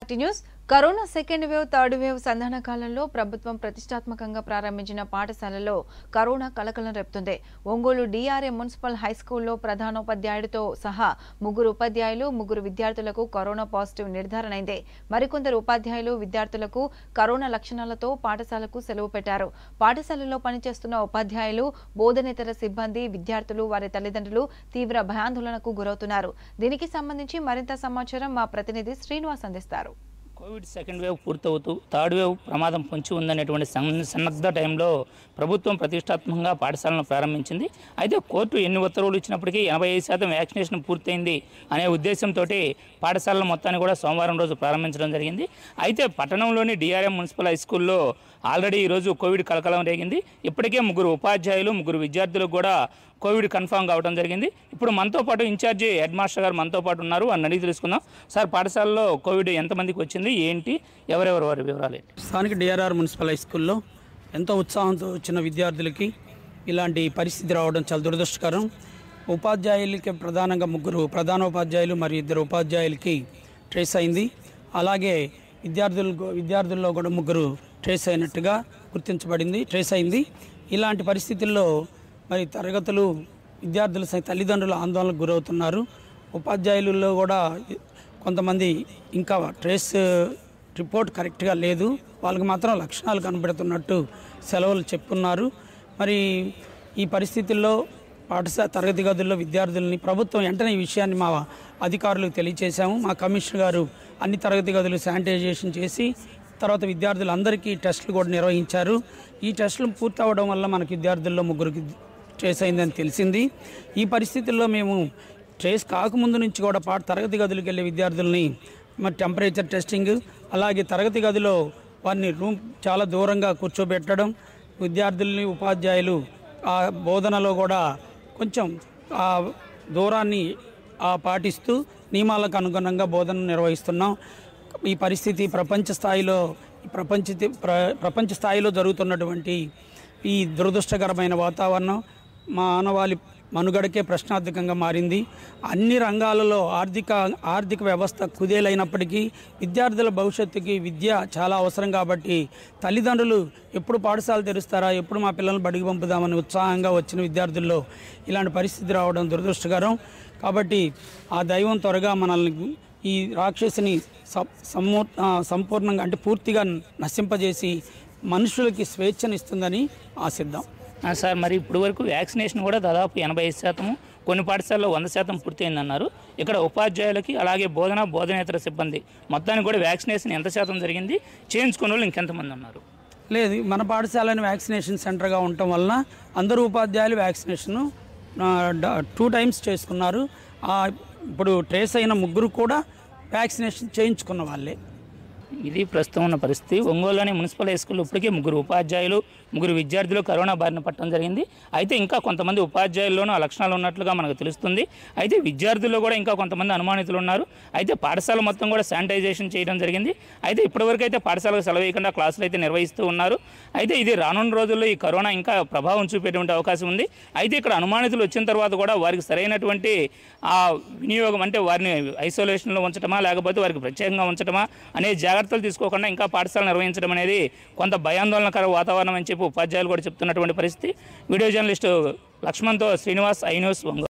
party news corona second wave third wave సంధాన కాలంలో ప్రభుత్వం ప్రతిష్టాత్మకంగా ప్రారంభించిన పాఠశాలలో కరోనా కలకలం రేపుతుంది ఒంగోలు డిఆర్ఏ మున్సిపల్ హై స్కూల్లో ప్రధానోపాధ్యాయుడితో సహా ముగ్గురు ఉపాధ్యాయులు ముగ్గురు విద్యార్థులకు కరోనా పాజిటివ్ నిర్ధారణ అయింది మరికొందరు ఉపాధ్యాయులు విద్యార్థులకు కరోనా లక్షణాలతో పాఠశాలకు సెలవు పెట్టారు పాఠశాలలో పనిచేస్తున్న ఉపాధ్యాయులు బోధనేతర సిబ్బంది విద్యార్థులు వారి తల్లిదండ్రులు తీవ్ర భయాందోళనకు గురవుతున్నారు దీనికి సంబంధించి మరింత సమాచారం మా ప్రతినిధి శ్రీనివాస్ అందిస్తారు కోవిడ్ సెకండ్ వేవ్ పూర్తవుతూ థర్డ్ వేవ్ ప్రమాదం పొంచి ఉందనేటువంటి సన్- సన్నద్ధ టైంలో ప్రభుత్వం ప్రతిష్టాత్మకంగా పాఠశాలను ప్రారంభించింది అయితే కోర్టు ఎన్ని ఉత్తర్వులు ఇచ్చినప్పటికీ ఎనభై ఐదు శాతం వ్యాక్సినేషన్ పూర్తయింది అనే ఉద్దేశంతో పాఠశాలల మొత్తాన్ని కూడా సోమవారం రోజు ప్రారంభించడం జరిగింది అయితే పట్టణంలోని డిఆర్ఎం మున్సిపల్ హై స్కూల్లో ఆల్రెడీ ఈరోజు కోవిడ్ కలకలం రేగింది ఇప్పటికే ముగ్గురు ఉపాధ్యాయులు ముగ్గురు విద్యార్థులకు కూడా కోవిడ్ కన్ఫామ్ కావడం జరిగింది ఇప్పుడు మనతో పాటు ఇన్ఛార్జి హెడ్ మాస్టర్ గారు మనతో పాటు ఉన్నారు వారిని అడిగి తెలుసుకుందాం సార్ పాఠశాలలో కోవిడ్ ఎంతమందికి వచ్చింది ఏంటి ఎవరెవరు వారి వివరాలు ఏంటి స్థానిక డిఆర్ఆర్ మున్సిపల్ హై స్కూల్లో ఎంతో ఉత్సాహంతో వచ్చిన విద్యార్థులకి ఇలాంటి పరిస్థితి రావడం చాలా దురదృష్టకరం ఉపాధ్యాయులకి ప్రధానంగా ముగ్గురు ప్రధానోపాధ్యాయులు మరియు ఇద్దరు ఉపాధ్యాయులకి ట్రేస్ అయింది అలాగే విద్యార్థులు విద్యార్థుల్లో కూడా ముగ్గురు ట్రేస్ అయినట్టుగా గుర్తించబడింది ట్రేస్ అయింది ఇలాంటి పరిస్థితుల్లో మరి తరగతులు విద్యార్థుల సై- తల్లిదండ్రులు ఆందోళనకు గురవుతున్నారు ఉపాధ్యాయులలో కూడా కొంతమంది ఇంకా ట్రేస్ రిపోర్ట్ కరెక్ట్గా లేదు వాళ్ళకి మాత్రం లక్షణాలు కనబడుతున్నట్టు సెలవులు చెప్పున్నారు మరి ఈ పరిస్థితుల్లో పాఠశాల తరగతి గదుల్లో విద్యార్థుల్ని ప్రభుత్వం వెంటనే ఈ విషయాన్ని మా అధికారులకు తెలియజేశాము మా కమిషనర్ గారు అన్ని తరగతి గదులు శానిటైజేషన్ చేసి తర్వాత విద్యార్థులందరికీ టెస్టులు కూడా నిర్వహించారు ఈ టెస్టులు పూర్తి అవ్వడం వల్ల మనకి విద్యార్థుల్లో ముగ్గురికి ట్రేస్ అయిందని తెలిసింది ఈ పరిస్థితుల్లో మేము ట్రేస్ కాకముందు నుంచి కూడా పాఠ తరగతి గదులకు వెళ్ళే విద్యార్థుల్ని మరి టెంపరేచర్ టెస్టింగ్ అలాగే తరగతి గదిలో వారిని రూమ్ చాలా దూరంగా కూర్చోబెట్టడం విద్యార్థుల్ని ఉపాధ్యాయులు ఆ బోధనలో కూడా కొంచెం ఆ దూరాన్ని ఆ పాటిస్తూ నియమాలకు అనుగుణంగా బోధన నిర్వహిస్తున్నాం ఈ పరిస్థితి ప్రపంచ స్థాయిలో ఈ ప్రపంచ ప్ర- ప్రపంచ స్థాయిలో జరుగుతున్నటువంటి ఈ దురదృష్టకరమైన వాతావరణం మానవాళి మనుగడకే ప్రశ్నార్థకంగా మారింది అన్ని రంగాలలో ఆర్థిక ఆర్థిక వ్యవస్థ కుదేలైనప్పటికీ విద్యార్థుల భవిష్యత్తుకి విద్య చాలా అవసరం కాబట్టి తల్లిదండ్రులు ఎప్పుడు పాఠశాల తెరుస్తారా ఎప్పుడు మా పిల్లల్ని బడికి పంపుదామని ఉత్సాహంగా వచ్చిన విద్యార్థుల్లో ఇలాంటి పరిస్థితి రావడం దురదృష్టకరం కాబట్టి ఆ దైవం త్వరగా మనల్ని ఈ రాక్షసిని స- సమూ ఆ, సంపూర్ణంగా అంటే పూర్తిగా నశింపజేసి మనుషులకి స్వేచ్ఛనిస్తుందని ఆశిద్దాం ఆ, సార్ మరి ఇప్పుడు వరకు వ్యాక్సినేషన్ కూడా దాదాపు ఎనభై ఐదు శాతము కొన్ని పాఠశాలలో వంద శాతం పూర్తయిందన్నారు ఇక్కడ ఉపాధ్యాయులకి అలాగే బోధన బోధనేతర సిబ్బంది మొత్తానికి కూడా వ్యాక్సినేషన్ ఎంత శాతం జరిగింది చేయించుకున్న వాళ్ళు ఇంకెంతమంది ఉన్నారు లేదు మన పాఠశాలని వ్యాక్సినేషన్ సెంటర్గా ఉండటం వలన అందరూ ఉపాధ్యాయులు వ్యాక్సినేషన్ టూ టైమ్స్ చేసుకున్నారు ఆ, ఇప్పుడు ట్రేస్ అయిన ముగ్గురు కూడా వ్యాక్సినేషన్ చేయించుకున్న వాళ్ళే ఇది ప్రస్తుతం ఉన్న పరిస్థితి ఒంగోలులోని మున్సిపల్ హై స్కూల్లో ఇప్పటికే ముగ్గురు ఉపాధ్యాయులు ముగ్గురు విద్యార్థులు కరోనా బారిన పట్టడం జరిగింది అయితే ఇంకా కొంతమంది ఉపాధ్యాయుల్లోనూ ఆ లక్షణాలు ఉన్నట్లుగా మనకు తెలుస్తుంది అయితే విద్యార్థుల్లో కూడా ఇంకా కొంతమంది అనుమానితులు ఉన్నారు అయితే పాఠశాల మొత్తం కూడా శానిటైజేషన్ చేయడం జరిగింది అయితే ఇప్పటివరకు అయితే పాఠశాలకు సెలవేయకుండా క్లాసులు అయితే నిర్వహిస్తూ ఉన్నారు అయితే ఇది రానున్న రోజుల్లో ఈ కరోనా ఇంకా ప్రభావం చూపేటువంటి అవకాశం ఉంది అయితే ఇక్కడ అనుమానితులు వచ్చిన తర్వాత కూడా వారికి సరైనటువంటి ఆ వినియోగం అంటే వారిని ఐసోలేషన్లో ఉంచడమా లేకపోతే వారికి ప్రత్యేకంగా ఉంచడమా అనే జాగ్రత్తలు తీసుకోకుండా ఇంకా పాఠశాల నిర్వహించడం అనేది కొంత భయాందోళనకర వాతావరణం అని చెప్పి ఉపాధ్యాయులు కూడా చెప్తున్నటువంటి పరిస్థితి వీడియో జర్నలిస్టు లక్ష్మణ్తో శ్రీనివాస్ ఐ న్యూస్ ఒంగోలు